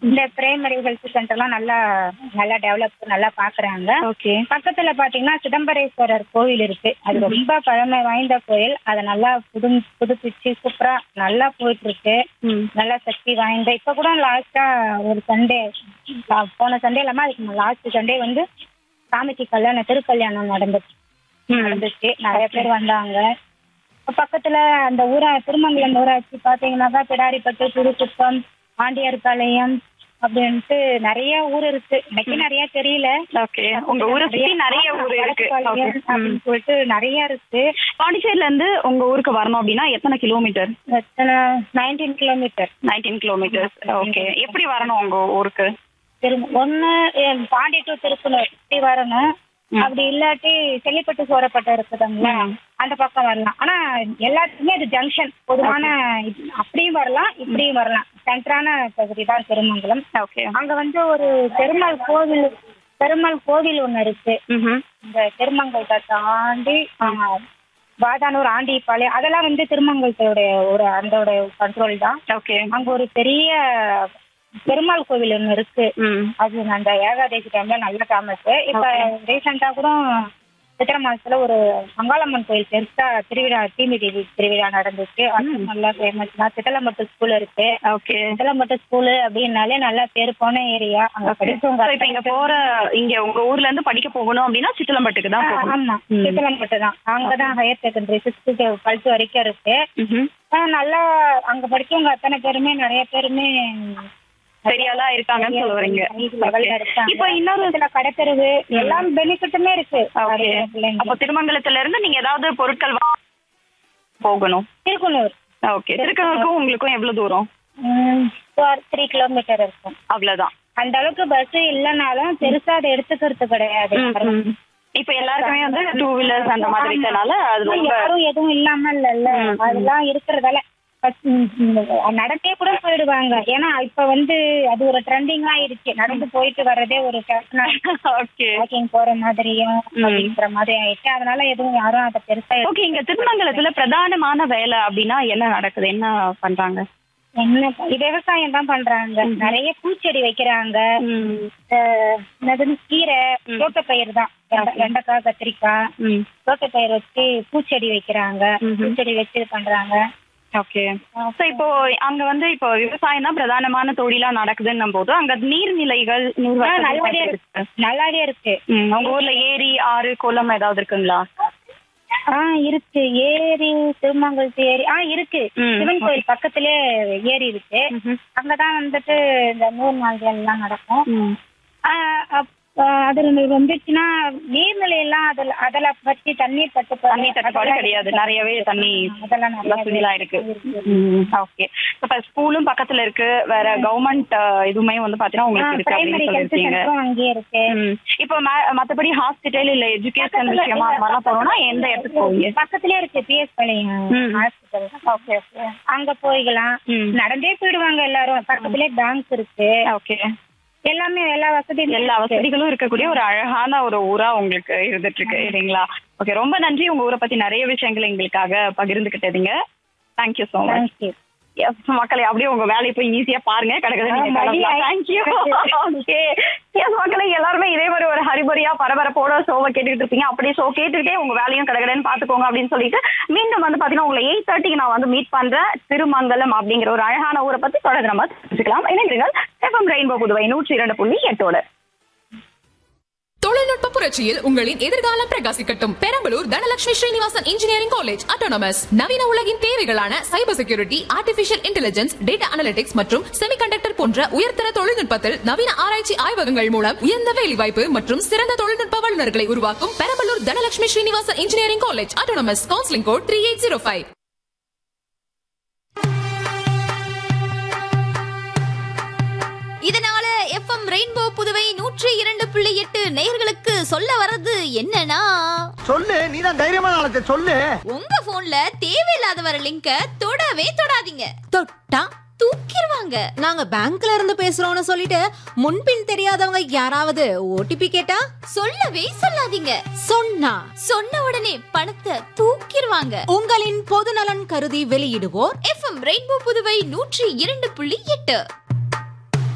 இந்த primary health சென்டர்லாம் நல்லா நல்லா டெவலப் நல்லா பாக்குறாங்க ஓகே பக்கத்துல பாத்தீங்கன்னா சிதம்பரேஸ்வரர் கோவில் இருக்கு அது ரொம்ப பழமை வாய்ந்த கோயில் அதை நல்லா புது புதுப்பிச்சு சூப்பரா நல்லா போயிட்டு இருக்கு ம் நல்லா சக்தி வாய்ந்த இப்ப கூட லாஸ்டா ஒரு சண்டே போன சண்டே இல்லாம அதுக்கு லாஸ்ட் சண்டே வந்து சாமிக்கு கல்யாணம் திருக்கல்யாணம் நடந்துச்சு நடந்துச்சு நிறைய பேர் வந்தாங்க பக்கத்துல அந்த ஊரா திருமங்கலம் ஊராட்சி பாத்தீங்கன்னாக்கா பிடாரிப்பட்டு புதுக்குப்பம் ஆண்டியார்பாளையம் அப்படின்ட்டு நிறைய ஊர் இருக்கு எனக்கு நிறைய தெரியல ஓகே உங்க ஊரை சுத்தி நிறைய ஊர் இருக்கு ஓகே வடக்குப்பாளையம் அப்படின்னு சொல்லிட்டு நிறைய இருக்கு பாண்டிச்சேரில இருந்து உங்க ஊருக்கு வரணும் அப்படின்னா எத்தனை kilometre nineteen kilometre nineteen kilometres okay எப்படி வரணும் உங்க ஊருக்கு திரு- ஒண்ணு எ- பாண்டி டு திருப்பூர் இப்படி வரணும் அப்படி இல்லாட்டி செல்லிப்பட்டு சோரப்பட்டு இருக்குதுங்களா அந்த பக்கம் வரலாம் ஆனா எல்லாத்துக்குமே அது ஜங்ஷன் பொதுவான இப்- அப்படியும் வரலாம் இப்படியும் வரலாம் சென்டரான பகுதி தான் திருமங்கலம் ஓகே அங்க வந்து ஒரு பெருமாள் கோவில் பெருமாள் கோவில் ஒண்ணு இருக்கு ம் இந்த திருமங்கலத்தை தாண்டி ஆ, வாதானூர் ஆண்டிப்பாளையம் அதெல்லாம் வந்து திருமங்கலத்தோடைய ஒரு அதோட கண்ட்ரோல் தான் ஓகே அங்க ஒரு பெரிய பெருமாள் கோவில் ஒண்ணு இருக்கு ம் அது அந்த ஏகாதசி டைம்ல நல்ல ஃபேமஸ் இப்ப ரீசெண்டா கூட சித்திரை மாசத்துல ஒரு மங்காளம்மன் கோயில் பெருசா திருவிழா தீமிதி திருவிழா நடந்துச்சு அது நல்லா ஃபேமஸ் தான் சித்தலம்பட்டு ஸ்கூல் இருக்கு ஓகே சித்தலம்பட்டு ஸ்கூலு அப்படின்னாலே நல்லா பேர் போன ஏரியா அங்க படிச்சவங்க இப்ப இங்க போற இங்க உங்க ஊர்ல இருந்து படிக்க போகணும் அப்படின்னா சித்தலம்பட்டுக்கு தான் போகணும் ஆமா சித்தலம்பட்டு தான் அங்கதான் ஹையர் செகண்டரி சிக்ஸ்த்து டுவெல்த் வரைக்கும் இருக்கு ம்ஹும். ஆஹ் நல்லா அங்க படிச்சவங்க அத்தனை பேருமே நிறைய பேருமே பெரியாளா இருக்காங்கன்னு சொல்ல வரீங்க லெவல்ல இருக்காங்க இப்ப இன்னொரு இதுல கடைத்தெருவு எல்லாம் பெனிஃபிட்டுமே இருக்கு ஓகே நிறைய பிள்ளைங்க. அப்ப திருமங்கலத்துல இருந்து நீங்க ஏதாவது பொருட்கள் வா- போகணும் திருக்குனூர் ஓகே திருக்கனூருக்கும் உங்களுக்கும் எவ்வளவு தூரம் த்ரீ கிலோமீட்டர் இருக்கும் அவ்வளவுதான் அந்த அளவுக்கு பஸ் இல்லைனாலும் பெருசா அதை எடுத்துக்கிறது கிடையாது இப்ப எல்லாருக்குமே வந்து டூ வீலர்ஸ் அந்த மாதிரி இருக்கனால அது ரொம்ப யாரும் எதுவும் இல்லாம இல்லல்ல அதெல்லாம் இருக்கிறதால first, ம், ம், நடந்தே கூட போயிடுவாங்க ஏன்னா இப்ப வந்து அது ஒரு ட்ரெண்டிங் ஆயிருச்சு நடந்து போயிட்டு வர்றதே ஒரு ஓகே வாக்கிங் போற மாதிரியும் அப்படிங்கிற மாதிரி ஆயிடுச்சு அதனால எதுவும் யாரும் அதை பெருசா எடுத்து- ஓகே இங்க திருமங்கலத்துல பிரதானமான வேலை அப்படின்னா என்ன நடக்குது என்ன பண்றாங்க என்ன ப- விவசாயம் தான் பண்றாங்க நிறைய பூச்செடி வைக்கிறாங்க அஹ், என்னது கீரை தோட்டப்பயிர் தான் வெண்ட- வெண்டைக்காய் கத்திரிக்காய் ம் தோட்டப்பயிர் வச்சு பூச்செடி வைக்கிறாங்க பூச்செடி வச்சு இது பண்றாங்க ஓகே சோ இப்போ அங்க வந்து இப்போ விவசாயம் தான் பிரதானமான தொழிலா நடக்குதுன்னும் போது அங்க நீர்நிலைகள் நீர் ஆஹ், வசதி நல்லாவே எப்படி இருக்கு நல்லாவே இருக்கு ம், உங்க ஊர்ல ஏரி ஆறு குளம் ஏதாவது இருக்குங்களா ஆ இருக்கு ஏரி திருமங்கலத்து ஏரி ஆ இருக்கு ம், சிவன் கோயில் பக்கத்திலே ஏரி இருக்கு அங்கதான் வந்துட்டு இந்த நூறு நாள்கள் எல்லாம் நடக்கும் ம். ஆ, அப்- ஆ, அது வந்துச்சுன்னா நீர்நிலை எல்லாம் அதுல அதுல பத்தி தண்ணீர் தட்டுப்பாடு தண்ணி தட்டுப்பாடு கிடையாது நிறையவே தண்ணி அதெல்லாம் நிறைய வசதிலாம் இருக்கு ஓகே இப்ப ஸ்கூலும் பக்கத்துல இருக்கு வேற கவர்மெண்ட் இதுவுமே வந்து பாத்தீங்கன்னா உங்களுக்கு இருக்கு பிரைமரி அப்படின்னு ஹெல்த் சொல்லிருக்கீங்க சென்டரும் அங்கேயே இருக்கு ம். இப்போ ம- மத்தபடி ஹாஸ்பிட்டல் இல்ல எஜுகேஷன் விஷயமா அந்த மாதிரிலாம் போறோம்னா எந்த இடத்துக்கு போவீங்க பக்கத்திலே இருக்கு பிஎஸ் பாளையம் ம். ஹாஸ்பிட்டல் ஓகே ஓகே அங்க போய்க்கலாம் ம். நடந்தே போயிடுவாங்க எல்லாரும் பக்கத்திலே பேங்க் இருக்கு ஓகே எல்லாமே எல்லா வசதியும் எல்லா வசதிகளும் இருக்கக்கூடிய ஒரு அழகான ஒரு ஊரா உங்களுக்கு இருந்துட்டு இருக்கு இல்லைங்களா ஓகே ரொம்ப நன்றி உங்க ஊரை பத்தி நிறைய விஷயங்கள் எங்களுக்காக பகிர்ந்துகிட்டதுங்க thank you so much thank you yes மக்களே அப்படியே உங்க வேலையை போய் ஈஸியா பாருங்க ஆ, மணி கிடைக்கிறது தேங்க்யூ ஓகே எஸ் மக்களே எல்லாருமே இதே மாதிரி ஒரு ஹரிபரியா பரபரப்போட ஷோவை கேட்டுக்கிட்டு இருப்பீங்க அப்படியே ஷோ கேட்டுக்கிட்டே உங்க வேலையும் கடகடன்னு பாத்துக்கோங்க அப்படின்னு சொல்லிட்டு மீண்டும் வந்து பாத்தீங்கன்னா உங்களை எயிட் தேர்ட்டிக்கு நான் வந்து மீட் பண்றேன் திருமங்கலம் அப்படிங்கிற ஒரு அழகான ஊரை பத்தி தொடர்ந்து நம்ம தெரிஞ்சுக்கலாம் இணைந்திருங்கள் எஃப்எம் ரெயின்போ புதுவை நூற்றி இரண்டு புள்ளி எட்டோட தொழில்நுட்ப புரட்சியில் உங்களின் எதிர்காலம் பிரகாசிக்கட்டும் Perambalur Dhanalakshmi Srinivasan engineering college autonomous நவீன உலகின் தேவைகளான cyber security artificial intelligence data analytics மற்றும் செமிகண்டக்டர் போன்ற உயர்தர தொழில்நுட்பத்தில் நவீன ஆராய்ச்சி ஆய்வகங்கள் மூலம் உயர்ந்த வேலைவாய்ப்பு மற்றும் சிறந்த தொழில்நுட்ப வல்லுநர்களை உருவாக்கும் Perambalur Dhanalakshmi Srinivasan engineering college autonomous counselling code three eight zero five இதனால எஃப்எம் ரெயின்போ புதுவை நூற்றி இரண்டு புள்ளி எட்டு நேயர்களுக்கு சொல்ல வர்றது என்னன்னா சொல்லு நீதான் தைரியமான ஆளத்தை சொல்லு உங்க போன்ல தேவையில்லாத வர லிங்க தொடவே தொடாதீங்க தொட்டா தூக்கிடுவாங்க நாங்க பேங்க்ல இருந்து பேசுறோம்னு சொல்லிட்டு முன்பின் தெரியாதவங்க யாராவது ஓடிபி கேட்டா சொல்லவே சொல்லாதீங்க சொன்னா சொன்ன உடனே பணத்தை தூக்கிடுவாங்க உங்களின் பொது நலன் கருதி வெளியிடுவோர் எஃப்எம் ரெயின்போ புதுவை நூற்றி இரண்டு புள்ளி எட்டு